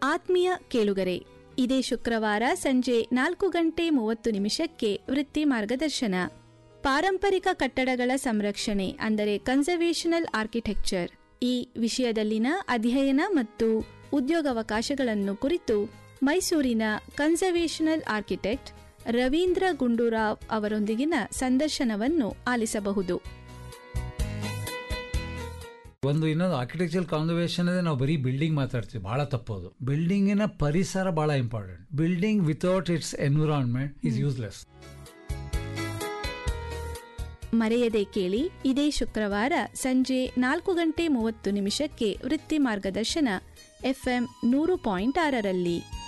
ಆತ್ಮೀಯ ಕೇಳುಗರೆ ಇದೇ ಶುಕ್ರವಾರ ಸಂಜೆ ನಾಲ್ಕು ಗಂಟೆ ಮೂವತ್ತು ನಿಮಿಷಕ್ಕೆ ವೃತ್ತಿ ಮಾರ್ಗದರ್ಶನ ಪಾರಂಪರಿಕ ಕಟ್ಟಡಗಳ ಸಂರಕ್ಷಣೆ ಅಂದರೆ ಕನ್ಸರ್ವೇಷನಲ್ ಆರ್ಕಿಟೆಕ್ಚರ್ ಈ ವಿಷಯದಲ್ಲಿನ ಅಧ್ಯಯನ ಮತ್ತು ಉದ್ಯೋಗಾವಕಾಶಗಳನ್ನು ಕುರಿತು ಮೈಸೂರಿನ ಕನ್ಸರ್ವೇಷನಲ್ ಆರ್ಕಿಟೆಕ್ಟ್ ರವೀಂದ್ರ ಗುಂಡೂರಾವ್ ಅವರೊಂದಿಗಿನ ಸಂದರ್ಶನವನ್ನು ಆಲಿಸಬಹುದು ಒಂದು ಇನ್ನೊಂದು ಆರ್ಕಿಟೆಕ್ಚರ್ ಕಾನ್ಸರ್ವೇಷನ್ ಅಂದ್ರೆ ನಾವು ಬರೀ ಬಿಲ್ಡಿಂಗ್ ಮಾತಾಡ್ತೀವಿ ಬಹಳ ತಪ್ಪೋದು ಬಿಲ್ಡಿಂಗಿನ ಪರಿಸರ ಬಹಳ important building without its environment is useless ಮರೆಯದೆ ಕೇಳಿ ಇದೇ ಶುಕ್ರವಾರ ಸಂಜೆ ನಾಲ್ಕು ಗಂಟೆ ಮೂವತ್ತು ನಿಮಿಷಕ್ಕೆ ವೃತ್ತಿ ಮಾರ್ಗದರ್ಶನ ಎಫ್ಎಂ ನೂರು ಪಾಯಿಂಟ್ ಆರರಲ್ಲಿ